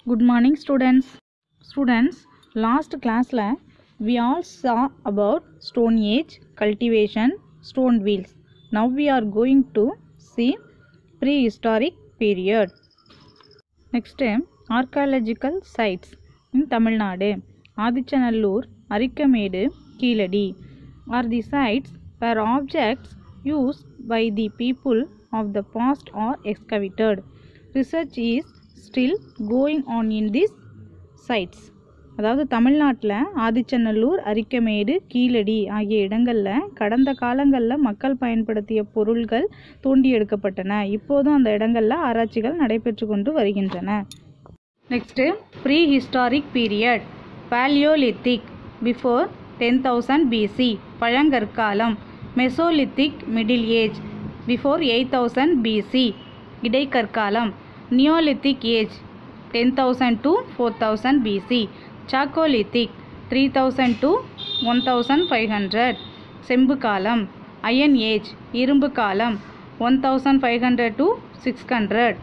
Good morning, students. Students, last classல we all saw about Stone Age, cultivation, stone wheels. Now we are going to see prehistoric period. Next, archaeological sites in Tamil Nadu. Adichanallur Arikamedu Keezhadi are the sites where objects used by the people of the past are excavated. Research is still going on in these sites. அதாவது தமிழ்நாட்டில் ஆதிச்சநல்லூர் அரிக்கமேடு கீழடி ஆகிய இடங்களில் கடந்த காலங்களில் மக்கள் பயன்படுத்திய பொருள்கள் தோண்டி எடுக்கப்பட்டன இப்போதும் அந்த இடங்களில் ஆராய்ச்சிகள் நடைபெற்று கொண்டு வருகின்றன next prehistoric period palaeolithic before ten thousand BC பழங்கற்காலம் mesolithic middle age before eight thousand BC இடைக்கற்காலம் neolithic age ten thousand to four thousand BC chalcolithic three thousand to one thousand five hundred செம்பு காலம் iron age இரும்பு காலம் one thousand five hundred to six hundred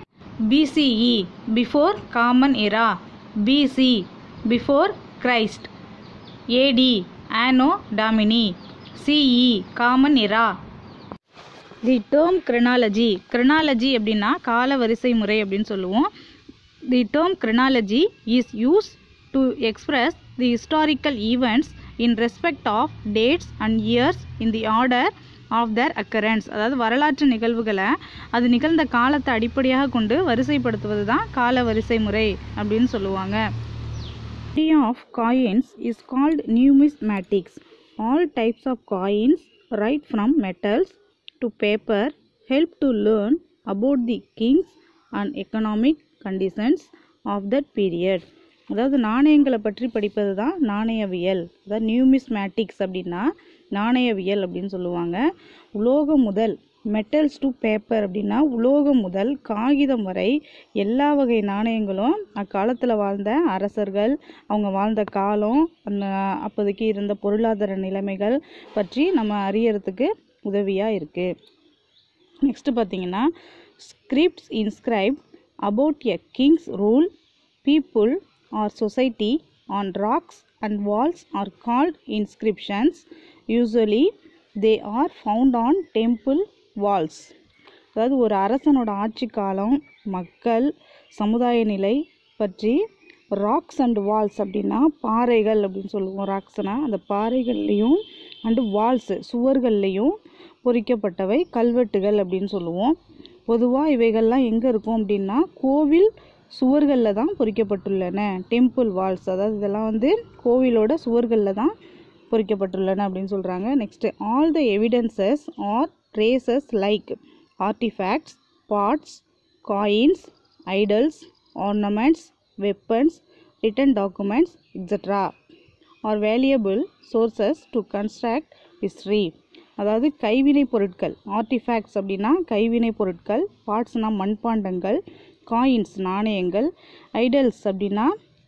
BCE before common era BC before Christ AD anno domini CE common era the term chronology chronology அப்படின்னா கால வரிசை முறை அப்படின்னு சொல்லுவோம் the term chronology is use to express the historical events in respect of dates and years in the order of their occurrence அதாவது வரலாற்று நிகழ்வுகளை அது நிகழ்ந்த காலத்தை அடிப்படையாக கொண்டு வரிசைப்படுத்துவது தான் கால வரிசை முறை அப்படின்னு சொல்லுவாங்க Study of coins is called numismatics. All types of coins, right from metals to paper, help to learn about the kings and economic conditions of that period. அதாவது நாணயங்களை பற்றி படிப்பது தான் நாணயவியல் அதாவது நியூமிஸ்மேட்டிக்ஸ் அப்படின்னா நாணயவியல் அப்படின்னு சொல்லுவாங்க உலோகம் முதல் மெட்டல்ஸ் டு பேப்பர் அப்படின்னா உலோகம் முதல் காகிதம் வரை எல்லா வகை நாணயங்களும் அக்காலத்தில் வாழ்ந்த அரசர்கள் அவங்க வாழ்ந்த காலம் அந்த அப்போதைக்கு இருந்த பொருளாதார நிலைமைகள் பற்றி நம்ம அறியறதுக்கு உதவியாக இருக்குது நெக்ஸ்ட்டு பார்த்தீங்கன்னா scripts inscribed about a kings rule people or society on rocks and walls are called inscriptions usually they are found on temple walls அதாவது ஒரு அரசனோட ஆட்சி காலம் மக்கள் சமுதாய நிலை பற்றி ராக்ஸ் அண்ட் வால்ஸ் அப்படின்னா பாறைகள் அப்படின்னு சொல்லுவோம் ராக்ஸ்னா அந்த பாறைகள்லேயும் அண்டு வால்ஸு சுவர்கள்லேயும் பொறிக்கப்பட்டவை கல்வெட்டுகள் அப்படின்னு சொல்லுவோம் பொதுவாக இவைகள்லாம் எங்கே இருக்கும் அப்படின்னா கோவில் சுவர்களில் தான் பொறிக்கப்பட்டுள்ளன டெம்பிள் வால்ஸ் அதாவது இதெல்லாம் வந்து கோவிலோட சுவர்களில் தான் பொறிக்கப்பட்டுள்ளன அப்படின்னு சொல்கிறாங்க next all the evidences or traces like artefacts parts coins idols ornaments weapons written documents extra are valuable sources to construct history அதாவது கைவினை பொருட்கள் ஆர்டிஃபேக்ட்ஸ் அப்படின்னா கைவினை பொருட்கள் பார்ட்ஸ்னால் மண்பாண்டங்கள் காயின்ஸ் நாணயங்கள் ஐடல்ஸ் அப்படின்னா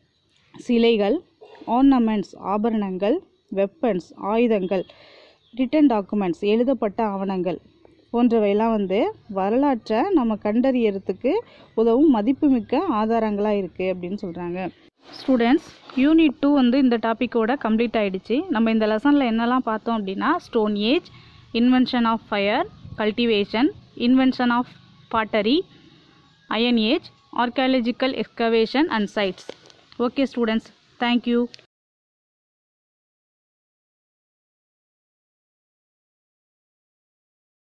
சிலைகள் ஆர்னமெண்ட்ஸ் ஆபரணங்கள் வெப்பன்ஸ் ஆயுதங்கள் ரிட்டன் டாக்குமெண்ட்ஸ் எழுதப்பட்ட ஆவணங்கள் போன்றவையெல்லாம் வந்து வரலாற்றை நம்ம கண்டறியறதுக்கு உதவும் மதிப்புமிக்க ஆதாரங்களாக இருக்குது அப்படின்னு சொல்கிறாங்க ஸ்டூடெண்ட்ஸ் யூனிட் டூ வந்து இந்த டாப்பிக்கோட கம்ப்ளீட் ஆகிடுச்சு நம்ம இந்த லெசனில் என்னெல்லாம் பார்த்தோம் அப்படின்னா stone age invention of fire cultivation invention of pottery iron age archaeological excavation and sites okay students thank you